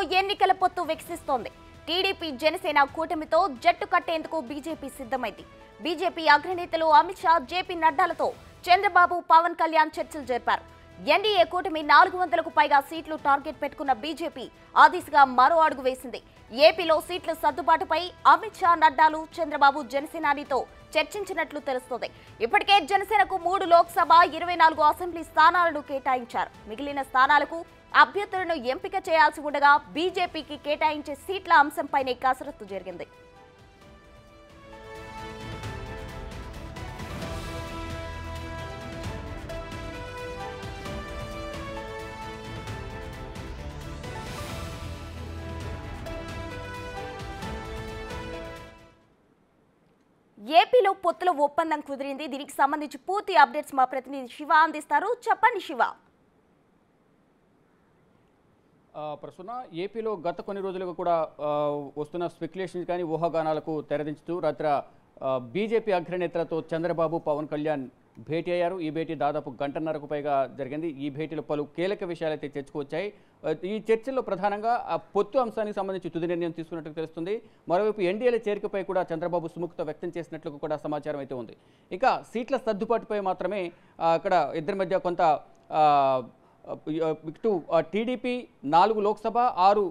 ఎన్నికల పొత్తు వికసిస్తోంది టీడీపీ జనసేన కూటమితో జట్టు కట్టేందుకు బీజేపీ సిద్ధమైంది బీజేపీ అగ్రనేతలు అమిత్ షా జేపీ నడ్డాలతో చంద్రబాబు పవన్ కళ్యాణ్ చర్చలు జరిపారు ఎన్డీఏ కూటమి నాలుగు వందలకు పైగా సీట్లు టార్గెట్ పెట్టుకున్న బీజేపీ ఆ దిశగా మరో అడుగు వేసింది ఏపీలో సీట్ల సర్దుబాటుపై అమిత్ షా నడ్డాలు చంద్రబాబు జనసేనానితో చర్చించినట్లు తెలుస్తోంది ఇప్పటికే జనసేనకు మూడు లోక్సభ ఇరవై నాలుగు అసెంబ్లీ స్థానాలను కేటాయించారు మిగిలిన స్థానాలకు అభ్యర్థులను ఎంపిక చేయాల్సి ఉండగా బీజేపీకి కేటాయించే సీట్ల అంశంపైనే కసరత్తు జరిగింది ఏపీలో పొత్తుల ఒప్పందం కుదిరింది దీనికి సంబంధించి పూర్తి అప్డేట్స్ మా ప్రతినిధి శివ అందిస్తారు చెప్పండి శివ ఆ, ప్రస్తుత ఏపీలో గత కొన్ని రోజులుగా కూడా ఆ, వస్తున్న స్పెక్యులేషన్స్ కానీ ఊహాగానాలకు తెరదించుతూ రాత్రి ఆ, బీజేపీ అగ్రనేతలతో చంద్రబాబు పవన్ కళ్యాణ్ భేటీ అయ్యారు ఈ భేటీ దాదాపు గంటన్నరకు పైగా జరిగింది ఈ భేటీలో పలు కీలక విషయాలు అయితే చర్చకు వచ్చాయి ఆ, ఈ చర్చల్లో ప్రధానంగా ఆ పొత్తు అంశానికి సంబంధించి తుది నిర్ణయం తీసుకున్నట్టు తెలుస్తుంది మరోవైపు ఎన్డీఏల చేరికపై కూడా చంద్రబాబు సుముఖత వ్యక్తం చేసినట్లు కూడా సమాచారం అయితే ఉంది ఇక సీట్ల సర్దుబాటుపై మాత్రమే ఆ, అక్కడ ఇద్దరి మధ్య కొంత ఆ, ఇటు టీడీపీ నాలుగు లోక్సభ ఆరు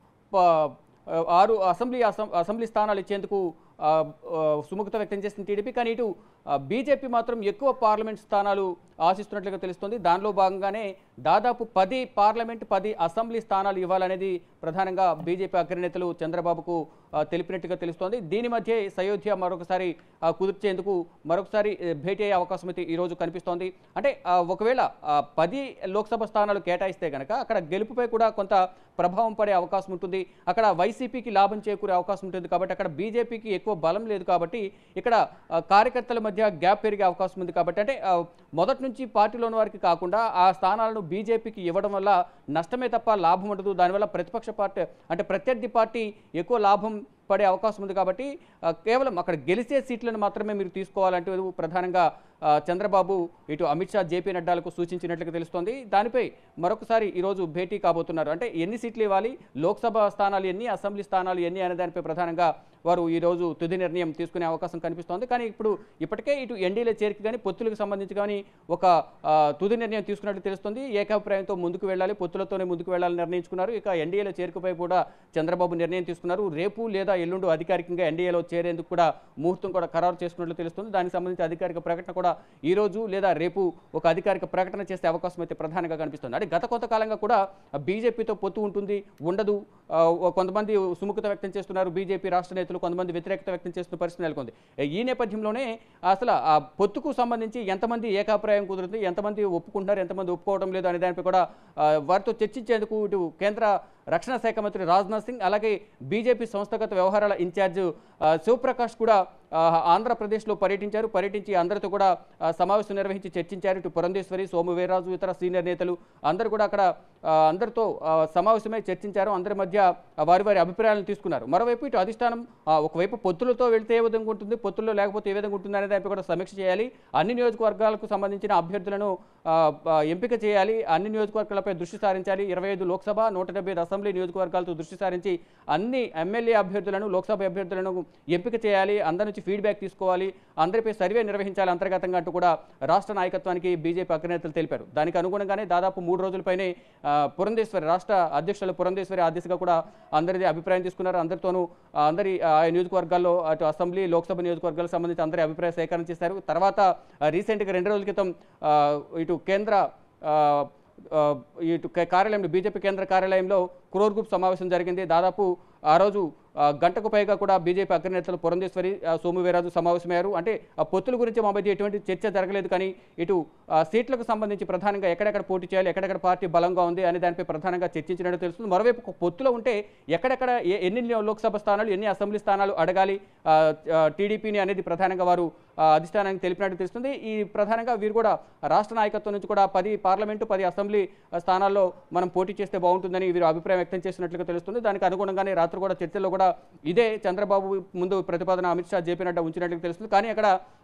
ప- ఆరు అసెంబ్లీ అసం- అసెంబ్లీ స్థానాలు ఇచ్చేందుకు ఆ, ఆ, సుముఖత వ్యక్తం చేసిన టీడీపీ కానీ ఇటు బీజేపీ మాత్రం ఎక్కువ పార్లమెంట్ స్థానాలు ఆశిస్తున్నట్లుగా తెలుస్తుంది దానిలో భాగంగానే దాదాపు పది పార్లమెంట్ పది అసెంబ్లీ స్థానాలు ఇవ్వాలనేది ప్రధానంగా బీజేపీ అగ్రనేతలు చంద్రబాబుకు ఆ, తెలిపినట్టుగా తెలుస్తోంది దీని మధ్య సయోధ్య మరొకసారి ఆ, కుదిర్చేందుకు మరొకసారి ఏ, భేటీ అయ్యే అవకాశం అయితే ఈరోజు కనిపిస్తోంది అంటే ఆ, ఒకవేళ ఆ, పది లోక్సభ స్థానాలు కేటాయిస్తే కనుక అక్కడ గెలుపుపై కూడా కొంత ప్రభావం పడే అవకాశం ఉంటుంది అక్కడ వైసీపీకి లాభం చేకూరే అవకాశం ఉంటుంది కాబట్టి అక్కడ బీజేపీకి ఎక్కువ బలం లేదు కాబట్టి ఇక్కడ ఆ, కార్యకర్తల మధ్య గ్యాప్ పెరిగే అవకాశం ఉంది కాబట్టి అంటే ఆ, మొదటి నుంచి పార్టీలో ఉన్న వారికి కాకుండా ఆ స్థానాలను బీజేపీకి ఇవ్వడం వల్ల నష్టమే తప్ప లాభం ఉండదు దానివల్ల ప్రతిపక్ష పార్టీ అంటే ప్రత్యర్థి పార్టీ ఎక్కువ లాభం పడే అవకాశం ఉంది కాబట్టి ఆ, కేవలం అక్కడ గెలిచే సీట్లను మాత్రమే మీరు తీసుకోవాలంటూ ప్రధానంగా ఆ, చంద్రబాబు ఇటు అమిత్ షా జేపీ నడ్డాలకు సూచించినట్లుగా తెలుస్తోంది దానిపై మరొకసారి ఈరోజు భేటీ కాబోతున్నారు అంటే ఎన్ని సీట్లు ఇవ్వాలి లోక్సభ స్థానాలు ఎన్ని అసెంబ్లీ స్థానాలు ఎన్ని అనే దానిపై ప్రధానంగా వారు ఈరోజు తుది నిర్ణయం తీసుకునే అవకాశం కనిపిస్తోంది కానీ ఇప్పుడు ఇప్పటికే ఇటు ఎన్డీఏల చేరిక కానీ పొత్తులకు సంబంధించి కానీ ఒక ఆ, తుది నిర్ణయం తీసుకున్నట్లు తెలుస్తుంది ఏకాభిప్రాయంతో ముందుకు వెళ్ళాలి పొత్తులతోనే ముందుకు వెళ్ళాలని నిర్ణయించుకున్నారు ఇక ఎన్డీఏల చేరికపై కూడా చంద్రబాబు నిర్ణయం తీసుకున్నారు రేపు లేదా ఎల్లుండు అధికారికంగా ఎన్డీఏలో చేరేందుకు కూడా ముహూర్తం కూడా ఖరారు చేసుకున్నట్లు తెలుస్తుంది దానికి సంబంధించి అధికారిక ప్రకటన కూడా ఈ రోజు లేదా రేపు ఒక అధికారిక ప్రకటన చేసే అవకాశం అయితే ప్రధానంగా కనిపిస్తుంది అంటే గత కొంతకాలంగా కూడా బీజేపీతో పొత్తు ఉంటుంది ఉండదు ఆ, ఓ కొంతమంది సుముఖత వ్యక్తం చేస్తున్నారు బీజేపీ రాష్ట్ర నేతలు కొంతమంది వ్యతిరేకత వ్యక్తం చేస్తున్న పరిస్థితి నెలకొంది ఈ నేపథ్యంలోనే అసలు ఆ పొత్తుకు సంబంధించి ఎంతమంది ఏకాభిప్రాయం కుదురుతుంది ఎంతమంది ఒప్పుకుంటున్నారు ఎంతమంది ఒప్పుకోవడం లేదు అనే దానిపై కూడా ఆ, వారితో చర్చించేందుకు ఇటు కేంద్ర రక్షణ శాఖ మంత్రి రాజ్నాథ్ సింగ్ అలాగే బీజేపీ సంస్థాగత వ్యవహారాల ఇన్ఛార్జ్ ఆ, శివప్రకాష్ కూడా ఆ, ఆంధ్రప్రదేశ్లో పర్యటించారు పర్యటించి అందరితో కూడా ఆ, సమావేశం నిర్వహించి చర్చించారు ఇటు పురంధేశ్వరి సోము వీర్రాజు ఇతర సీనియర్ నేతలు అందరూ కూడా అక్కడ ఆ, అందరితో ఆ, సమావేశమై చర్చించారు అందరి మధ్య ఆ, వారి వారి అభిప్రాయాలను తీసుకున్నారు మరోవైపు ఇటు అధిష్టానం ఆ, ఒకవైపు పొత్తులతో వెళ్తే ఏ విధంగా ఉంటుంది పొత్తుల్లో లేకపోతే ఏ విధంగా ఉంటుంది అనే దానిపై కూడా సమీక్ష చేయాలి అన్ని నియోజకవర్గాలకు సంబంధించిన అభ్యర్థులను ఆ, ఆ, ఎంపిక చేయాలి అన్ని నియోజకవర్గాలపై దృష్టి సారించాలి ఇరవై ఐదు లోక్సభ నూట డెబ్బై ఐదు అసెంబ్లీ నియోజకవర్గాలతో దృష్టి సారించి అన్ని ఎమ్మెల్యే అభ్యర్థులను లోక్సభ అభ్యర్థులను ఎంపిక చేయాలి అందరి నుంచి ఫీడ్బ్యాక్ తీసుకోవాలి అందరిపై సర్వే నిర్వహించాలి అంతర్గతంగా అంటూ కూడా రాష్ట్ర నాయకత్వానికి బీజేపీ అగ్రనేతలు తెలిపారు దానికి అనుగుణంగానే దాదాపు మూడు రోజులపైనే ఆ, పురంధేశ్వరి రాష్ట్ర అధ్యక్షులు పురంధేశ్వరి ఆ దిశగా కూడా అందరిది అభిప్రాయం తీసుకున్నారు అందరితోనూ ఆ, అందరి ఆ నియోజకవర్గాల్లో అటు అసెంబ్లీ లోక్సభ నియోజకవర్గాలకు సంబంధించి అందరి అభిప్రాయ సేకరణ చేశారు తర్వాత ఆ, రీసెంట్గా రెండు రోజుల క్రితం ఆ, ఇటు కేంద్ర ఆ, ఆ, ఇటు క- కార్యాలయంలో బీజేపీ కేంద్ర కార్యాలయంలో క్రోర్ గ్రూప్ సమావేశం జరిగింది దాదాపు ఆ రోజు ఆ, గంటకు పైగా కూడా బీజేపీ అగ్రనేతలు పురంధేశ్వరి ఆ, సోము వీర్రాజు సమావేశమయ్యారు అంటే ఆ పొత్తుల గురించి మా మధ్య ఎటువంటి చర్చ జరగలేదు కానీ ఇటు ఆ, సీట్లకు సంబంధించి ప్రధానంగా ఎక్కడెక్కడ పోటీ చేయాలి ఎక్కడెక్కడ పార్టీ బలంగా ఉంది అనే దానిపై ప్రధానంగా చర్చించినట్టు తెలుస్తుంది మరోవైపు ఒక పొత్తులో ఉంటే ఎక్కడెక్కడ ఏ- ఎన్ని లోక్సభ స్థానాలు ఎన్ని అసెంబ్లీ స్థానాలు అడగాలి ఆ, ఆ, టీడీపీని అనేది ప్రధానంగా వారు ఆ, అధిష్టానానికి తెలిపినట్టు తెలుస్తుంది ఈ ప్రధానంగా వీరు కూడా రాష్ట్ర నాయకత్వం నుంచి కూడా పది పార్లమెంటు పది అసెంబ్లీ ఆ, స్థానాల్లో మనం పోటీ చేస్తే బాగుంటుందని వీరు అభిప్రాయం వ్యక్తం చేసినట్లుగా తెలుస్తుంది దానికి అనుగుణంగానే రాత్రి కూడా చర్చల్లో కూడా ఇదే చంద్రబాబు ముందు ప్రతిపాదన అమిత్ షా జేపీ నడ్డా ఉంచినట్లుగా తెలుస్తుంది కానీ అక్కడ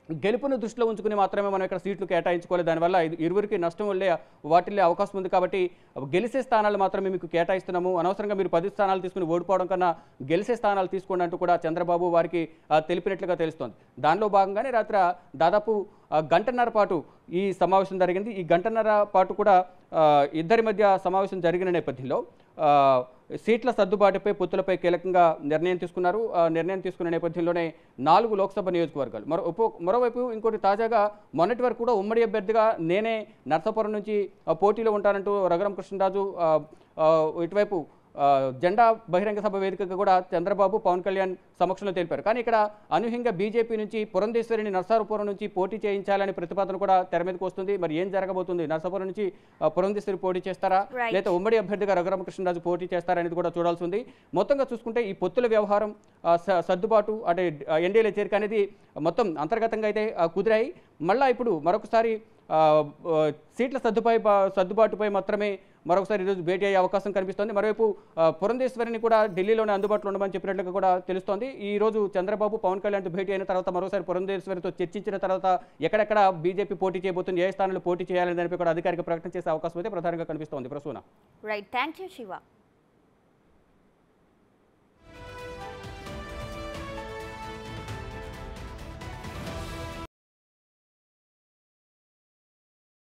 గెలుపును దృష్టిలో ఉంచుకుని మాత్రమే మనం ఇక్కడ సీట్లు కేటాయించుకోవాలి దానివల్ల ఇది ఇరువురికి నష్టం వల్లే వాటిల్లే అవకాశం ఉంది కాబట్టి గెలిచే స్థానాలు మాత్రమే మీకు కేటాయిస్తున్నాము అనవసరంగా మీరు పది స్థానాలు తీసుకుని ఓడిపోవడం కన్నా గెలిచే స్థానాలు తీసుకోండి అంటూ కూడా చంద్రబాబు వారికి ఆ, తెలిపినట్లుగా తెలుస్తోంది దానిలో భాగంగానే రాత్రి దాదాపు ఆ, గంటన్నర పాటు ఈ సమావేశం జరిగింది ఈ గంటన్నర పాటు కూడా ఆ, ఇద్దరి మధ్య సమావేశం జరిగిన నేపథ్యంలో ఆ, సీట్ల సర్దుబాటుపై పొత్తులపై కీలకంగా నిర్ణయం తీసుకున్నారు ఆ నిర్ణయం తీసుకున్న నేపథ్యంలోనే నాలుగు లోక్సభ నియోజకవర్గాలు మరో ఉప- మరోవైపు ఇంకోటి తాజాగా మొన్నటి వరకు కూడా ఉమ్మడి అభ్యర్థిగా నేనే నర్సాపురం నుంచి ఆ, పోటీలో ఉంటానంటూ రఘురామ కృష్ణరాజు ఆ, ఆ, ఇటువైపు ఆ, జెండా బహిరంగ సభ వేదికగా కూడా చంద్రబాబు పవన్ కళ్యాణ్ సమక్షంలో తెలిపారు కానీ ఇక్కడ అనూహ్యంగా బీజేపీ నుంచి పురంధేశ్వరిని నర్సాపురం నుంచి పోటీ చేయించాలనే ప్రతిపాదన కూడా తెర మీదకి వస్తుంది మరి ఏం జరగబోతుంది నర్సాపురం నుంచి ఆ, పురంధేశ్వరి పోటీ చేస్తారా Right. లేదా ఉమ్మడి అభ్యర్థిగా రఘురామకృష్ణరాజు పోటీ చేస్తారనేది కూడా చూడాల్సి ఉంది మొత్తంగా చూసుకుంటే ఈ పొత్తుల వ్యవహారం ఆ, స- సర్దుబాటు అంటే ఎన్డీఏల చేరిక అనేది మొత్తం అంతర్గతంగా అయితే ఆ, కుదిరాయి మళ్ళా ఇప్పుడు మరొకసారి ఆ, ఆ, సీట్ల సర్దుపై సర్దుబాటుపై మాత్రమే మరొకసారి ఈరోజు భేటీ అయ్యే అవకాశం కనిపిస్తోంది మరోవైపు ఆ, పురంధేశ్వరిని కూడా ఢిల్లీలోనే అందుబాటులో ఉండమని చెప్పినట్లుగా కూడా తెలుస్తోంది ఈ రోజు చంద్రబాబు పవన్ కళ్యాణ్తో భేటీ అయిన తర్వాత మరోసారి పురంధేశ్వరితో చర్చించిన తర్వాత ఎక్కడెక్కడ బీజేపీ పోటీ చేయబోతుంది ఏ స్థానంలో పోటీ చేయాలనే దానిపై కూడా అధికారిక ప్రకటన చేసే అవకాశం అయితే ప్రధానంగా కనిపిస్తోంది Prasuna right thank you Shiva